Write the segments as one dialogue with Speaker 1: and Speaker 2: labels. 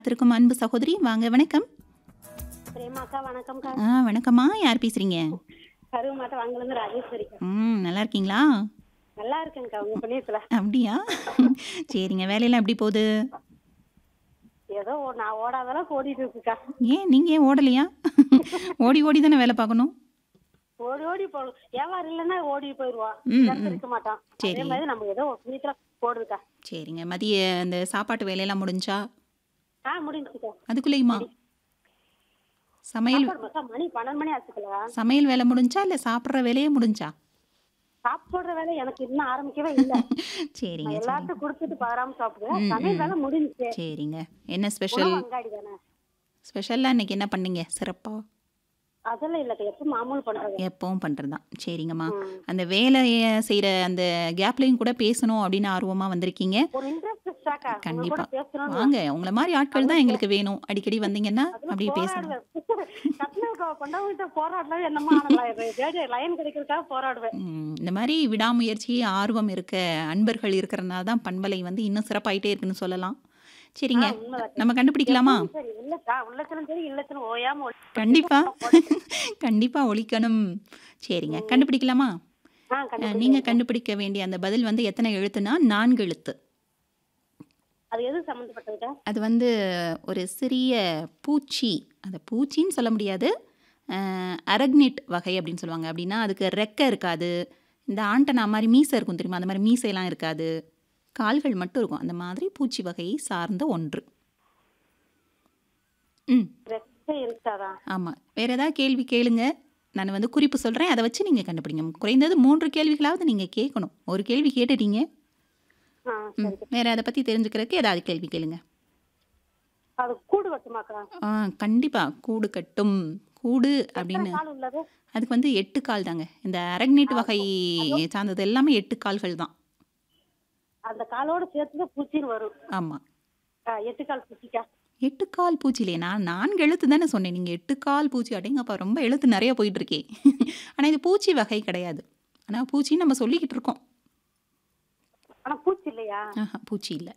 Speaker 1: திருக்கும் அன்பு சகோதரி வாங்க வணக்கம்
Speaker 2: பிரேமாக்கா வணக்கம்க்கா
Speaker 1: ஆ வணக்கம்மா யார் பேசுறீங்க
Speaker 2: கருவு மாட்ட வாங்கலேருந்து ராஜேஸ்வரிக்கா
Speaker 1: ம் நல்லா இருக்கீங்களா
Speaker 2: நல்லா இருக்கேங்க்கா உங்க புண்ணியத்துல
Speaker 1: அப்படியா சரிங்க வேலையெல்லாம் எப்படி போகுது
Speaker 2: ஏதோ ஓ- நான் ஓடாதெல்லாம் ஓடிட்டு இருக்குக்கா
Speaker 1: ஏன் நீங்கள் ஏன் ஓடலையா ஓடி ஓடி தானே வேலை பார்க்கணும்
Speaker 2: ஓடி ஓடி போடும் வியாபாரம் இல்லைன்னா ஓடி போயிடுவான்
Speaker 1: ம்,
Speaker 2: இடத்துல
Speaker 1: ம்.
Speaker 2: இருக்க மாட்டான்
Speaker 1: சரி.
Speaker 2: அதே மாதிரி நம்ம ஏதோ ஒரு புண்ணியத்துல போடுதுக்கா
Speaker 1: சரிங்க மதிய அந்த சாப்பாட்டு வேலையெல்லாம் முடிஞ்சா
Speaker 2: ஆ முடிஞ்சுக்கா
Speaker 1: அதுக்குள்ளேயுமா சமையல்
Speaker 2: சாப்பாடு மக்கா மணி பன்னெண்டு மணி ஆச்சுக்கலா
Speaker 1: சமையல் வேலை முடிஞ்சா இல்லை சாப்பிட்ற வேலையே முடிஞ்சா
Speaker 2: சாப்பிடுற வேலை எனக்கு இன்னும் ஆரம்பிக்கவே இல்ல
Speaker 1: சரிங்க
Speaker 2: நான்
Speaker 1: சரி
Speaker 2: எல்லாத்தையும் கொடுத்துட்டு பராம சாப்பிடுவேன்
Speaker 1: ம்,
Speaker 2: சமையல்
Speaker 1: ம்.
Speaker 2: வேலை முடிஞ்சுச்சு
Speaker 1: சரிங்க என்ன ஸ்பெஷல்
Speaker 2: உணவு அங்காடி தானே
Speaker 1: ஸ்பெஷலாக இன்னைக்கு என்ன பண்ணீங்க சிறப்பா
Speaker 2: அதெல்லாம் இல்லக்கா எப்ப மாமூல் பண்றது
Speaker 1: எப்பவும் பண்ணுறது தான் சரிங்கம்மா
Speaker 2: ம்.
Speaker 1: அந்த வேலையை செய்கிற அந்த கேப்லையும் கூட பேசணும் அப்படின்னு ஆர்வமாக வந்திருக்கீங்க
Speaker 2: ஒரு இன்ட்ரெஸ்ட் ஸ்டாக்கா உங்க
Speaker 1: கண்டிப்பா
Speaker 2: கூட பேசணும்னு
Speaker 1: வாங்க உங்களை மாதிரி ஆட்கள் தான் எங்களுக்கு வேணும் அடிக்கடி வந்தீங்கன்னா அப்படியே பேசணும்
Speaker 2: கட்டின கொண்டாவிட்ட போராடலாம் என்னமா ஆனால் லைன் கிடைக்கிறதுக்காக போராடுவேன்
Speaker 1: ம், இந்த மாதிரி விடாமுயற்சி ஆர்வம் இருக்க அன்பர்கள் இருக்கிறனால தான் பண்பலை வந்து இன்னும் சிறப்பாயிட்டே இருக்குன்னு சொல்லலாம் சரிங்க
Speaker 2: ஆ, உண்மைதான்.
Speaker 1: நம்ம கண்டுபிடிக்கலாமா
Speaker 2: சரி இல்லக்கா உள்ளத்திலும் சரி இல்லத்திலும் ஓயாம ஒளி-
Speaker 1: கண்டிப்பா கண்டிப்பா ஒழிக்கணும் சரிங்க கண்டுபிடிக்கலாமா
Speaker 2: ஆ கண்டிப்பா
Speaker 1: நீங்க கண்டுபிடிக்க வேண்டிய அந்த பதில் வந்து எத்தனை எழுத்துனா நான்கு எழுத்து
Speaker 2: அது எது சம்மந்தப்பட்டதுக்கா
Speaker 1: அது வந்து ஒரு சிறிய பூச்சி அந்த பூச்சின்னு சொல்ல முடியாது அரக்னிட் வகை அப்படின்னு சொல்லுவாங்க அப்படின்னா அதுக்கு ரெக்கை இருக்காது இந்த ஆண்டனா மாதிரி மீசை இருக்கும் தெரியுமா அந்த மாதிரி மீசையெல்லாம் இருக்காது கால்கள் மட்டும் இருக்கும் அந்த மாதிரி பூச்சி வகையை சார்ந்த ஒன்று ம்
Speaker 2: ரெஸ்டே இருக்காதா
Speaker 1: ஆமாம் வேறு ஏதாவது கேள்வி கேளுங்க நான் வந்து குறிப்பு சொல்கிறேன் அதை வச்சு நீங்கள் கண்டுபிடிங்க குறைந்தது மூன்று கேள்விகளாவது நீங்கள் கேட்கணும் ஒரு கேள்வி கேட்டுட்டீங்க
Speaker 2: ஆ
Speaker 1: ம்
Speaker 2: சரி
Speaker 1: வேறு அதை பற்றி தெரிஞ்சுக்கிறதுக்கு ஏதாவது கேள்வி கேளுங்க
Speaker 2: அது கூடு கட்டுமாக்கா
Speaker 1: ஆ கண்டிப்பாக கூடு கட்டும் கூடு அப்படின்னு
Speaker 2: கால் உள்ளது
Speaker 1: அதுக்கு வந்து எட்டு கால் தாங்க இந்த அரக்னேட் வகை சார்ந்தது எல்லாமே எட்டு கால்கள் தான்
Speaker 2: அந்த காலோட சேர்த்து பூச்சின்னு வரும்
Speaker 1: ஆமாம்
Speaker 2: ஆ, எட்டு கால் பூச்சிக்கா
Speaker 1: எட்டு கால் பூச்சிலே நான் நான்கு எழுத்து தானே சொன்னேன் நீங்கள் எட்டு கால் பூச்சி அடேங்கப்பா ரொம்ப எழுத்து நிறைய போயிட்டு இருக்கே ஆனால் இது பூச்சி வகை கிடையாது ஆனால் பூச்சின்னு நம்ம சொல்லிக்கிட்டு இருக்கோம்
Speaker 2: ஆனா பூச்சி இல்லையா
Speaker 1: ஆஹா பூச்சி இல்லை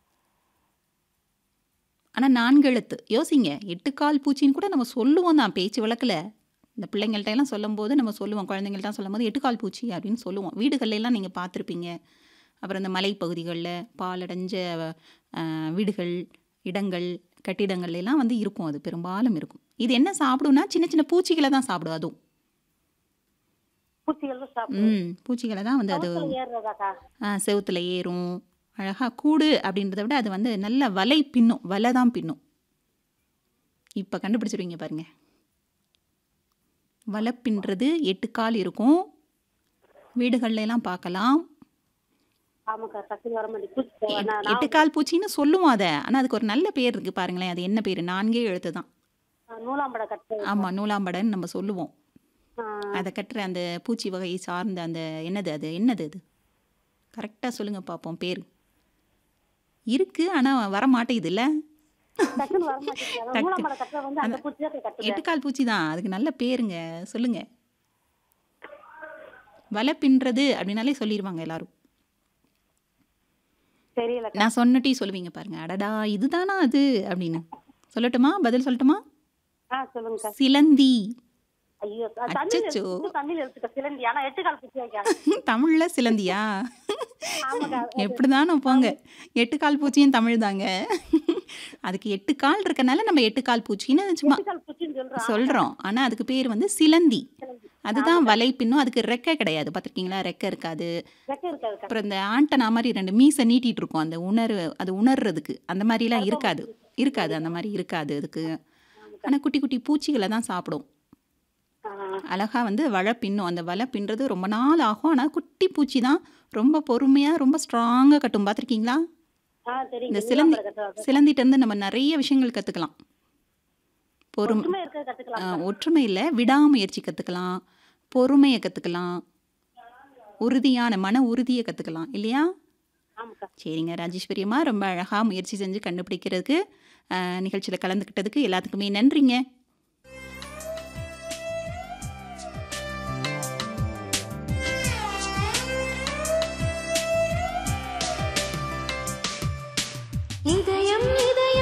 Speaker 1: ஆனால் நான்கு எழுத்து யோசிங்க எட்டு கால் பூச்சின்னு கூட நம்ம சொல்லுவோம் தான் பேச்சு வழக்கில் இந்த பிள்ளைங்கள்ட்ட எல்லாம் சொல்லும்போது நம்ம சொல்லுவோம் குழந்தைங்கள்ட்ட சொல்லும்போது எட்டு கால் பூச்சி அப்படின்னு சொல்லுவோம் வீடுகள்ல எல்லாம் நீங்கள் பார்த்துருப்பீங்க அப்புறம் இந்த மலைப்பகுதிகளில் பாலடைஞ்ச அஹ், வீடுகள் இடங்கள் கட்டிடங்கள்ல எல்லாம் வந்து இருக்கும் அது பெரும்பாலும் இருக்கும் இது என்ன சாப்பிடும்னா சின்ன சின்ன பூச்சிகளை தான் சாப்பிடும் அதுவும்
Speaker 2: பூச்சிகள் தான் சாப்பிடும்
Speaker 1: ம் பூச்சிகளை தான் வந்து அது
Speaker 2: கவுத்துல ஏறுறதாக்கா
Speaker 1: ஆ, செவுத்துல ஏறும் அழகாக கூடு அப்படின்றத விட அது வந்து நல்ல வலை பின்னும் வலை தான் பின்னும் இப்போ கண்டுபிடிச்சிருவீங்க பாருங்க வலை பின்னுறது எட்டு கால் இருக்கும் வீடுகள்ல எல்லாம் பார்க்கலாம்
Speaker 2: ஆமாக்கா டக்குனு வர மாட்டேங்குது பூச்சி
Speaker 1: எட்-
Speaker 2: நான்
Speaker 1: எட்டு கால் பூச்சின்னு சொல்லுவோம் அதை ஆனால் அதுக்கு ஒரு நல்ல பேர் இருக்கு பாருங்களேன் அது என்ன பேர் நான்கே எழுத்து தான்
Speaker 2: நான் நூலாம்பட கட்டு
Speaker 1: ஆமாம் நூலாம்படன்னு நம்ம சொல்லுவோம்
Speaker 2: ஆ,
Speaker 1: அதை கட்டுற அந்த பூச்சி வகையை சார்ந்த அந்த என்னது அது என்னது அது கரெக்டாக சொல்லுங்க பார்ப்போம் பேர் இருக்கு ஆனால் வர மாட்டேங்குது இல்லை
Speaker 2: டக்குன்னு வர மாட்டேங்குது அதான் நூலாம்பட கட்டுற வந்து அந்த பூச்சி தான் கட்டுது
Speaker 1: எட்டுக்கால் பூச்சி தான் அதுக்கு நல்ல பேருங்க சொல்லுங்க வலை பின்றது அப்படின்னாலே சொல்லிடுவாங்க எல்லாரும்
Speaker 2: தெரியல
Speaker 1: நான் சொன்னட்டி சொல்லுவீங்க பாருங்க அடடா இதுதானா அது அப்படின்னு சொல்லட்டுமா பதில் சொல்லட்டுமா
Speaker 2: ஆ சொல்லுங்கக்கா
Speaker 1: சிலந்தி
Speaker 2: ஐயோ அது தமிழ்
Speaker 1: அச்சச்சோ.
Speaker 2: எழுத்து, தமிழ் எழுத்துக்க சிலந்தி ஆனா எட்டு கால் பூச்சி வைக்கா
Speaker 1: தமிழ்ல சிலந்தியா
Speaker 2: ஆமாக்கா
Speaker 1: எப்படிதானோ போங்க எட்டு கால் பூச்சியும் தமிழ் தாங்க அதுக்கு எட்டு கால் இருக்கனால நம்ம எட்டு கால் பூச்சின்னு சும்மா
Speaker 2: எட்டு கால் பூச்சின்னு சொல்றான்
Speaker 1: சொல்றோம் ஆனா அதுக்கு பேர் வந்து சிலந்தி
Speaker 2: சிலந்தி.
Speaker 1: அதுதான் வலை பின்னும் அதுக்கு ரெக்கை கிடையாது பார்த்துருக்கீங்களா ரெக்கை இருக்காது
Speaker 2: ரெக்கை இருக்காதுக்கா
Speaker 1: அப்புறம் இந்த ஆண்டனா மாதிரி ரெண்டு மீசை நீட்டிட்டு இருக்கும் அந்த உணர்வு அது உணர்றதுக்கு அந்த மாதிரிலாம் இருக்காது இருக்காது அந்த மாதிரி இருக்காது அதுக்கு ஆனால் குட்டி குட்டி பூச்சிகளை தான் சாப்பிடும்
Speaker 2: ஆ,
Speaker 1: அழகா வந்து வலை பின்னும் அந்த வலை பின்னுறது ரொம்ப நாள் ஆகும் ஆனால் குட்டி பூச்சி தான் ரொம்ப பொறுமையாக ரொம்ப ஸ்ட்ராங்காக கட்டும் பார்த்துருக்கீங்களா
Speaker 2: ஆ தெரியும்
Speaker 1: இந்த சிலந்தி சிலந்திட்ட இருந்து நம்ம நிறைய விஷயங்கள் கற்றுக்கலாம் பொறுமை
Speaker 2: ஒற்றுமை இருக்கிறது கத்துக்கலாம்
Speaker 1: ஒற்றுமை இல்லை விடாமுயற்சி கற்றுக்கலாம் பொறுமையை கற்றுக்கலாம் உறுதியான மன உறுதியை கற்றுக்கலாம் இல்லையா
Speaker 2: ஆமாக்கா
Speaker 1: சரிங்க ராஜேஸ்வரியம்மா ரொம்ப அழகாக முயற்சி செஞ்சு கண்டுபிடிக்கிறதுக்கு நிகழ்ச்சியில் கலந்துக்கிட்டதுக்கு எல்லாத்துக்குமே நன்றிங்க